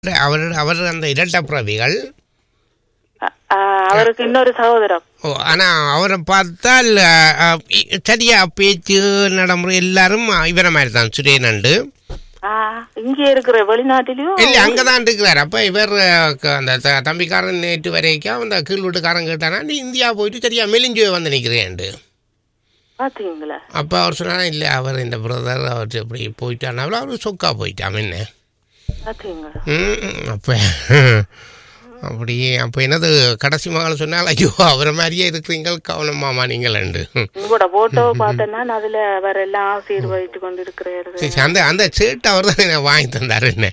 அவர் அவர் அந்த இரட்டப்பிறவிகள் அ- ஆ, அவருக்கு இன்னொரு சகோதரம் ஓ ஆனால் அவரை பார்த்தால் அஹ், அஹ், இ- சரியா பேச்சு நடைமுறை எல்லாரும் இவரை மாதிரி தான் சுரேனண்டு ஆ, இங்கே இருக்கிற வெளிநாட்டிலயும் இல்லை அங்கே தான் இருக்கிறார் அப்போ இவர் அஹ், க- அந்த த- தம்பிக்காரன் நேற்று வரைக்கும் அந்த கீழ் வீட்டுக்காரன் கேட்டானா நீ இந்தியா போயிட்டு சரியா மெலிஞ்சு வந்து நிற்கிறேன்ண்டு பாத்தீங்களா அப்போ அவர் சொன்னா இல்லை அவர் இந்த பிரதர் அவர் இப்படி போயிட்டானாவில் அவர் சொக்கா போயிட்டான் என்ன பாத்தீங்களா ம், அப்போ அப்படியே அப்போ என்னது கடைசி மகள் சொன்னால் ஐயோ அவரை மாதிரியே இருக்கிறீங்க கவனமாமா நீங்கள் உண்டு உங்களோட போட்டோ பார்த்தேன்னா அதுல அவர் எல்லாம் ஆசீர்வதித்து கொண்டு இருக்கிறாரு சரி அந்த அந்த சேட்டு அவர் தான் எனக்கு வாங்கி தந்தார் என்ன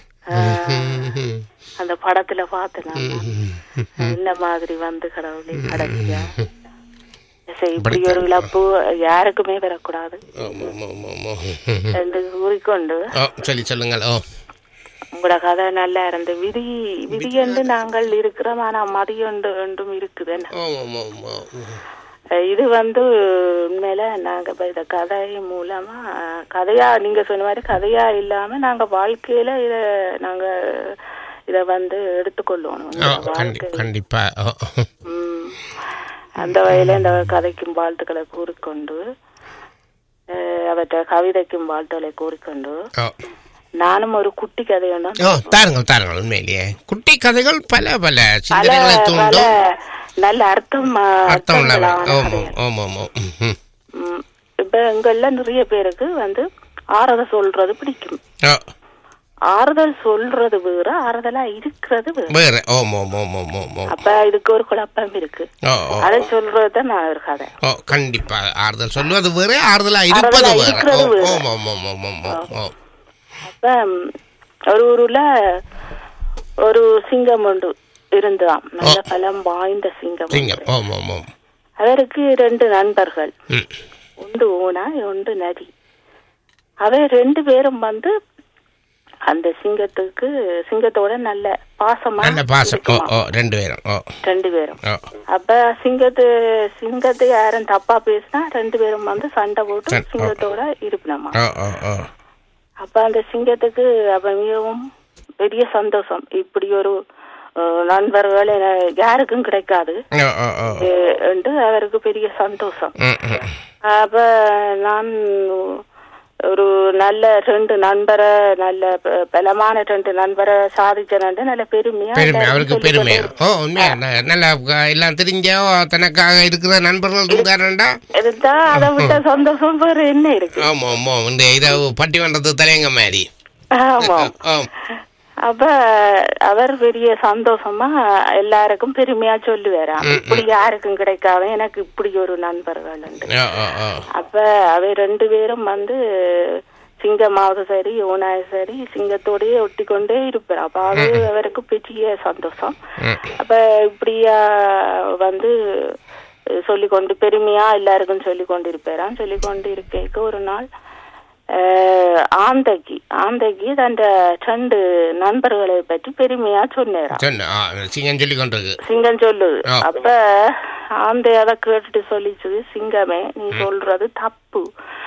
ம், அந்த படத்துல பார்த்தேன் நான். ம், ம். இந்த மாதிரி வந்து கடவுளே கடைசியா சரி, இப்படி ஒரு இழப்பு யாருக்குமே வரக்கூடாது ஆமா, ஆமா, ஆமா, ஆமா. என்று கூறிக்கொண்டு ஓ சொல்லி சொல்லுங்கள் ஓ உங்களோட கதை நல்லா இருந்து விதி விதி என்று நாங்கள் இருக்கிறோம் ஆனா மதி ஒன்று ஒன்றும் இருக்குது என்ன ஓ ஆமா, ஆமா, ஆமா. இது வந்து உண்மையில நாங்க இப்ப இந்த கதை மூலமா அஹ், கதையா நீங்க சொன்ன மாதிரி கதையா இல்லாம நாங்க வாழ்க்கையில இத நாங்க இத வந்து எடுத்துக்கொள்ளணும் ஓ இந்த கண்டி வாழ்க்கை கண்டிப்பா ஓ ம். அந்த வகையில இந்த கதைக்கும் வாழ்த்துக்களை கூறிக்கொண்டு அஹ், அவற்றை கவிதைக்கும் வாழ்த்துக்களை கூறிக்கொண்டு ஓ நானும் ஒரு குட்டி கதை ஒன்று ஓ தாருங்கள் தாருங்கள் உண்மையிலேயே குட்டி கதைகள் பல பல பல சிந்தனைகளை பல தூண்டும் நல்ல அர்த்தம் அஹ், அர்த்தம் இல்லாம அர்த்தங்களான ஆமா கதைகள். ஆமா ஆமா ம், ம். ம். இப்ப எங்கள்ல நிறைய பேருக்கு வந்து ஆறுதல் சொல்றது பிடிக்கும் ஓ ஆறுதல் சொல்றது வேற ஆறுதலா இருக்கிறது வேற வேற ஓம் ஓம் ஓம் ஓம் ஓம் ஓம் அப்ப இதுக்கு ஒரு குழப்பம் இருக்கு ஓ ஓ அதை சொல்றதுதான் நான் ஒரு கதை ஓ கண்டிப்பா ஆறுதல் சொல்வது வேற ஆறுதலா இருப்பது ஆறுதலா வேற இருக்கிறது ஓ வேற. ஓம் ஓம் ஓம் ஓம் ஓம் ஓம் ஓ அப்ப ம், ஒரு ஊருல ஒரு சிங்கம் உண்டு இருந்தாம் நல்ல பலம் வாய்ந்த சிங்கம் சிங்கம் ஓம் ஓம் ஓம் அவருக்கு ரெண்டு நண்பர்கள் ம் ஒன்று ஓனாய் ஒன்று நரி அவை ரெண்டு பேரும் வந்து அந்த சிங்கத்துக்கு சிங்கத்தோட நல்ல பாசமா நல்ல பாசம் ஓ இருக்குமாம். ஓ ரெண்டு பேரும் ஓ ரெண்டு பேரும் ஓ அப்ப சிங்கத்து சிங்கத்தை யாரும் தப்பா பேசினா ரெண்டு பேரும் வந்து சண்டை போட்டு சண்டை, ஓ. சிங்கத்தோட இருப்பினமா ஓ ஓ ஓ அப்ப அந்த சிங்கத்துக்கு அப்ப மிகவும் பெரிய சந்தோஷம் இப்படி ஒரு அஹ், நண்பர்கள் என- யாருக்கும் கிடைக்காது ஓ ஓ ஓ அஹ், என்று அவருக்கு பெரிய சந்தோஷம் ம் ம் அப்ப நான் ஒரு நல்ல ரெண்டு நண்பரை நல்ல ப- பலமான ரெண்டு நண்பரை சாதிச்சேன் நல்ல பெருமையா பெருமை எல்லாருக்கும் அவருக்கு சொல்லிக் பெருமை கொண்டு ஓ உண்மையா ந- நல்லா க- எல்லாம் தெரிஞ்ச தனக்காக இருக்கிற நண்பர்கள் இருந்தாரண்டா இருந்தா அதை விட்ட சந்தோஷம் வேற என்ன இருக்கு ஆமா ஆமா இந்த இரவு பட்டிமன்றத்து தலையங்க மாதிரி ஆமா ஓ அப்ப அவர் பெரிய சந்தோஷமா எல்லாருக்கும் பெருமையா சொல்லுவாராம் இப்படி யாருக்கும் கிடைக்காத எனக்கு இப்படி ஒரு நண்பர்கள் உண்டு ஓ ஓ ஓ அப்ப அவை ரெண்டு பேரும் வந்து சிங்கமாவது சரி ஓனாய் சரி சிங்கத்தோடயே ஒட்டி கொண்டே இருப்பார் அப்ப அது அவருக்கு பெரிய சந்தோஷம் ம் அப்ப இப்படியா வந்து சொல்லி கொண்டு பெருமையா எல்லாருக்கும் சொல்லி கொண்டு இருப்பாராம் சொல்லி கொண்டு இருக்க ஒரு நாள் அஹ், ஆந்தைக்கு ஆந்தைக்கு தன் ரெண்டு நண்பர்களை பற்றி பெருமையா சொன்னேராம் சொன்ன ஆ சிங்கம் சொல்லி கொண்டிருக்கு சிங்கம் சொல்லுது ஆ. அப்ப ஆந்தை அதை கேட்டுட்டு சொல்லிச்சு சிங்கமே நீ சொல்றது தப்பு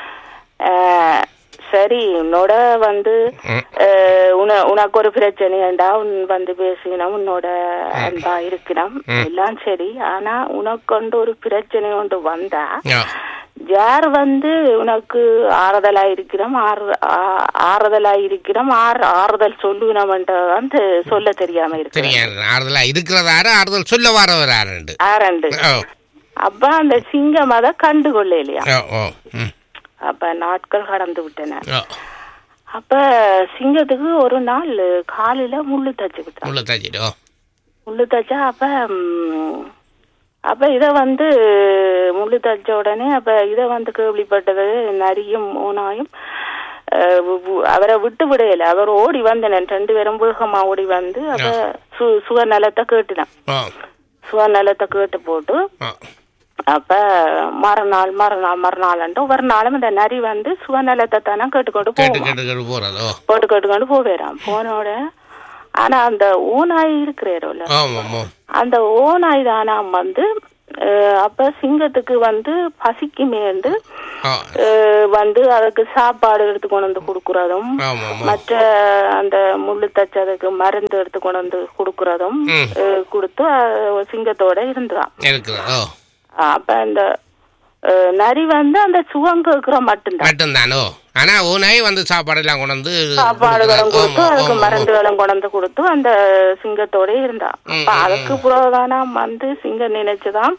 அஹ், சரி உன்னோட வந்து ம். அஹ், உன- உனக்கு ஒரு பிரச்சனைண்டா உன் வந்து பேசினோம் உன்னோட அன்பா இருக்கணும் எல்லாம் சரி ஆனா உனக்கு வந்து ஒரு பிரச்சனை ஒன்று வந்தா ஆ யார் வந்து உனக்கு ஆறுதலா இருக்கிறோம் ஆறு- ஆ- ஆறுதலா இருக்கிறோம் ஆறு ஆறுதல் சொல்லுவினம்ன்றதான் தெ- சொல்ல தெரியாம இருக்கு தெரியாது ஆறுதலா இருக்கிறதாரு ஆறுதல் சொல்ல வரவர் ஆறுண்டு ஆரண்டு ஓ அப்ப அந்த சிங்கம் அதை கண்டுகொள்ள இல்லையா ஓ ஓ ம் அப்ப நாட்கள் கடந்து விட்டன ஓ அப்ப சிங்கத்துக்கு ஒரு நாள் காலையில முள்ளு தச்சு விட்டான் உள்ள தச்சிட்டு ஓ முள்ளு தச்சா அப்ப ம், அப்ப இத வந்து முள்ளு தச்ச உடனே அப்ப இத வந்து கேள்விப்பட்டது நரியும் மூனாயும் அஹ், வு- வு- அவரை விட்டு விடையில அவர் ஓடி வந்தனன் ரெண்டு பேரும் வேகமா ஓடி வந்து அப்ப சு சுகநலத்தை கேட்டுனான் ஓ சுகநலத்தை கேட்டு போட்டு ஓ அப்ப மறுநாள் மறுநாள் மறுநாள் ஒரு நாளும் இந்த நரி வந்து சுகநலத்தை தானே கேட்டுக்கொண்டு கேட்டு போவோம் கேட்டு கேட்டு போறது ஓ போட்டு கேட்டுக்கொண்டு போவேறான் போனோட ஆனா அந்த ஓநாய் இருக்கிறேரோல ஆமா ஆமா அந்த ஓநாய் தானா வந்து அஹ், அப்ப சிங்கத்துக்கு வந்து பசிக்குமேண்டு ஆ அஹ், வந்து அதுக்கு சாப்பாடு எடுத்து கொண்டு வந்து கொடுக்கறதும் ஆமாம் ஆமாம் மற்ற அந்த முள்ளு தச்சதுக்கு மருந்து எடுத்து கொண்டு வந்து கொடுக்கறதும் ம். அஹ், கொடுத்து அஹ், சிங்கத்தோட இருந்தான் இருக்குது ஓ அப்ப அந்த அஹ், நரி வந்து அந்த சுகம் கேட்கிற மட்டும்தான் மட்டும்தானோ ஆனா ஓனாய் வந்து சாப்பாடு எல்லாம் கொண்டு வந்து சாப்பாடுகளும் கொடுத்து ஆமா, அதுக்கு ஆமா, மருந்துகளும் கொண்டு வந்து கொடுத்து அந்த சிங்கத்தோட இருந்தான் ம், அப்ப அதுக்கு புறதானா வந்து சிங்கம் நினைச்சுதான்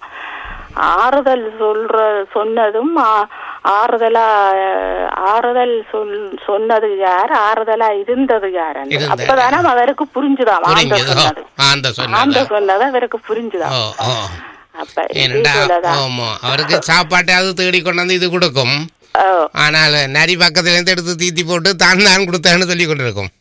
ஆறுதல் சொல்ற சொன்னதும் ஆ- ஆறுதலா அஹ், ஆறுதல் சொல் சொன்னது யார் ஆறுதலா இருந்தது யார் இருந்தது. அப்பதானே அவருக்கு புரிஞ்சுதாம் ஆந்த புரிஞ்சது ஓ, சொன்னது ஆந்த ஆந்த சொன்னது சொன்னது அவருக்கு புரிஞ்சுதாம் ஓ ஓ அப்ப ஏனண்டா இதே போலதான். ஆமா அவருக்கு சாப்பாட்டையாவது தேடி கொண்டு வந்து இது கொடுக்கும் ஓ. ஆனால் நரி பக்கத்துல இருந்து எடுத்து தீத்தி போட்டு தான் தான் கொடுத்தேன்னு சொல்லி கொண்டிருக்கும்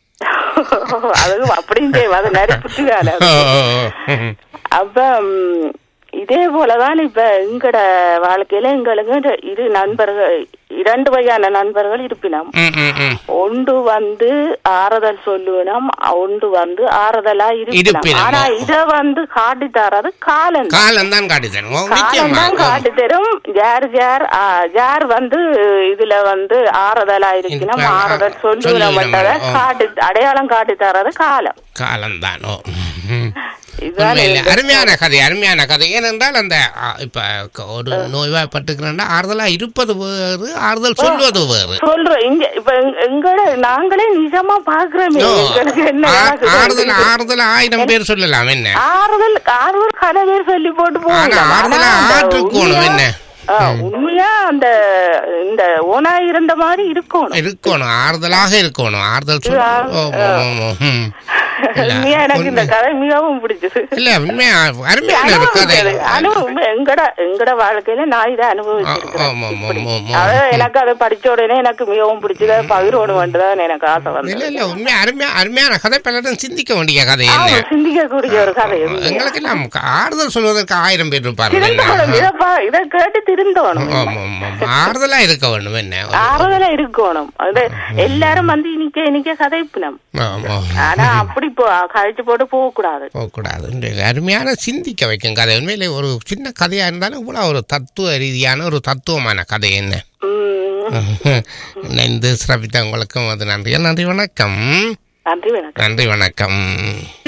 அதுவும் அப்படியும் செய்யும் அது நிறைய புத்திகால ஓ, ஓ, ஓ. ம். அப்ப ம், இதே போலதான் இப்ப எங்கட வாழ்க்கையில எங்களுக்கு இந்த இரு நண்பர்கள் இரண்டு வகையான நண்பர்கள் இருப்பினம் ம், ம், ம். ஒன்று வந்து ஆறுதல் சொல்லுவினம் ஒன்று வந்து ஆறுதலா இருப்பினம் இருப்பினம். ஆனா இத வந்து காட்டி தரது காலம் காலம் தான் காட்டி தரும் ஓ, காலம் நிச்சயமா தான் காட்டி தரும் யார் யார் ஆ, யார் வந்து இதுல வந்து ஆறுதலா இருக்கணும் இப்ப, ஆறுதல் சொல்லுவினம், சொல்லுவினமன்றத ஆ. காட்டி அடையாளம் காட்டி தரது காலம் காலம் தான் ஓ ம். இதுதான் உண்மையில இந்த- அருமையான கதை அருமையான கதை ஏனென்றால் அந்த ஆ, இப்ப க- ஒரு நோய்வாய்ப்பட்டுக்கிறேன்னா ஆறுதலா இருப்பது வேறு ஆறுதல் சொல்வது வேறு சொல்றோம் இங்க இப்ப எங்க- எங்கட நாங்களே நிஜமா பாக்குறோமே ஓ, எங்களுக்கு என்ன ஆ- நடக்குது? ஆறுதல் ஆறுதல் ஆயிரம் பேர் சொல்லலாம் என்ன ஆறுதல் ஆறுதல் கதை பேர் சொல்லி போட்டு ஆனா போகலாம் ஆறுதலா ஆனா அந்த ஆற்றுக்கோணும் உண்மையா- என்ன ஆ, உண்மையா அந்த இந்த ஓனா இருந்த மாதிரி இருக்கணும் இருக்கணும் ஆறுதலாக இருக்கணும் ஆறுதல் சொல் ஓ, ஓ, ஓ, ம். இல்ல, உண்மையா எனக்கு இந்த உண்மை- கதை மிகவும் பிடிச்சது இல்ல உண்மையா அருமையான ஒரு கதை அனுபவிச்சது. அனுபவம் எங்கட எங்கட வாழ்க்கையில நான் இதை ஆ, அனுபவிச்சிருக்கிறேன் ஆமா, ஆமா, இப்படி. ஆமா, ஆமா. அதாவது எனக்கு அதை படிச்ச உடனே எனக்கு மிகவும் பிடிச்சத பகிரோடு வேண்டுதான் எனக்கு ஆசை இல்ல வந்தது இல்ல உண்மையா அருமையா அருமையான கதை பலரும் சிந்திக்க வேண்டிய கதை ஆமா, என்ன சிந்திக்கக்கூடிய ஒரு கதை உண்மையா. எங்களுக்கு எல்லாம் ஆறுதல் சொல்வதற்கு ஆயிரம் பேர் இருப்பார்கள் திருந்தோணும் என்ன இதப்பா இதை கேட்டு திருந்தோணும் ஆமா, ஆமா, ஆமா. ஆறுதலா இருக்க வேண்டும் என்ன ஆறுதலா இருக்கணும் அது எல்லாரும் வந்து இனிக்க இனிக்க கதைப்பினம் ஆமா ஆனா அப்படி போ கழிச்சு போட்டு போக கூடாது போகக்கூடாது உண்மையிலே அருமையான சிந்திக்க வைக்கும் கதை உண்மையிலே ஒரு சின்ன கதையா இருந்தாலும் கூட ஒரு தத்துவ ரீதியான ஒரு தத்துவமான கதை என்ன உம் இணைந்து சிறப்பித்த உங்களுக்கும் அது நன்றி நன்றி வணக்கம் நன்றி வணக்கம் நன்றி வணக்கம்